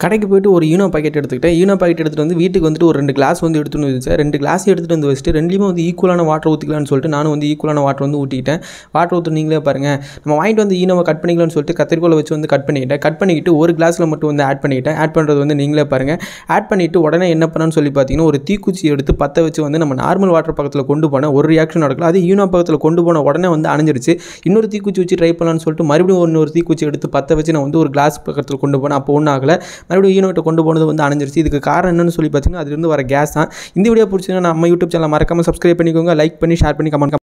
கடைக்கு போயிட்டு ஒரு ஈனோ பாக்கெட் எடுத்துக்கிட்டேன் ஈனோ பாக்கெட் எடுத்துகிட்டு வந்து வீட்டுக்கு வந்துட்டு ஒரு ரெண்டு கிளாஸ் வந்து எடுத்துகிட்டு வந்து வச்சேன் ரெண்டு கிளாஸ் எடுத்துகிட்டு வந்து வச்சுட்டு ரெண்டுலேயுமே வந்து ஈக்குவலான வாட்டர் ஊற்றிக்கலாம்னு சொல்லிட்டு நானும் வந்து ஈக்குவலான வாட்டர் வந்து ஊற்றிக்கிட்டேன் வாட்டர் ஊற்று நீங்களே பாருங்கள் நம்ம வாங்கிட்டு வந்து ஈனோவை கட் பண்ணிக்கலாம்னு சொல்லிட்டு கத்திரிக்கோலை வச்சு வந்து கட் பண்ணிக்கிட்டேன் கட் பண்ணிக்கிட்டு ஒரு கிளாஸில் மட்டும் வந்து ஆட் பண்ணிக்கிட்டேன் ஆட் பண்ணுறது வந்து நீங்களே பாருங்கள் ஆட் பண்ணிவிட்டு உடனே என்ன பண்ணான்னு சொல்லி பார்த்தீங்கன்னா ஒரு தீக்குச்சி எடுத்து பற்ற வச்சு வந்து நம்ம நார்மல் வாட்டர் பக்கத்தில் கொண்டு போனேன் ஒரு ரியாக்ஷன் நடக்கல அது ஈனோ பக்கத்தில் கொண்டு போன உடனே வந்து அணைஞ்சிருச்சு இன்னொரு தீக்குச்சி வச்சு ட்ரை பண்ணலாம்னு சொல்லிட்டு மறுபடியும் இன்னொரு தீக்குச்சி எடுத்து பற்ற வச்சு நான் வந்து ஒரு கிளாஸ் பக்கத்தில் கொண்டு போனேன் அப்போ ஒன்றும் ஆகலை மறுபடியும் ஈனோட்ட கொண்டு போனது வந்து அணைஞ்சிருச்சு இதுக்கு காரணம் என்னன்னு சொல்லி பார்த்தீங்கன்னா அதுலேருந்து வர கேஸ் தான் இந்த வீடியோ பிடிச்சதுன்னா நம்ம யூடியூப் சேனல் மறக்காமல் சப்ஸ்கிரைப் பண்ணிக்கோங்க லைக் பண்ணி ஷேர் பண்ணி கமெண்ட்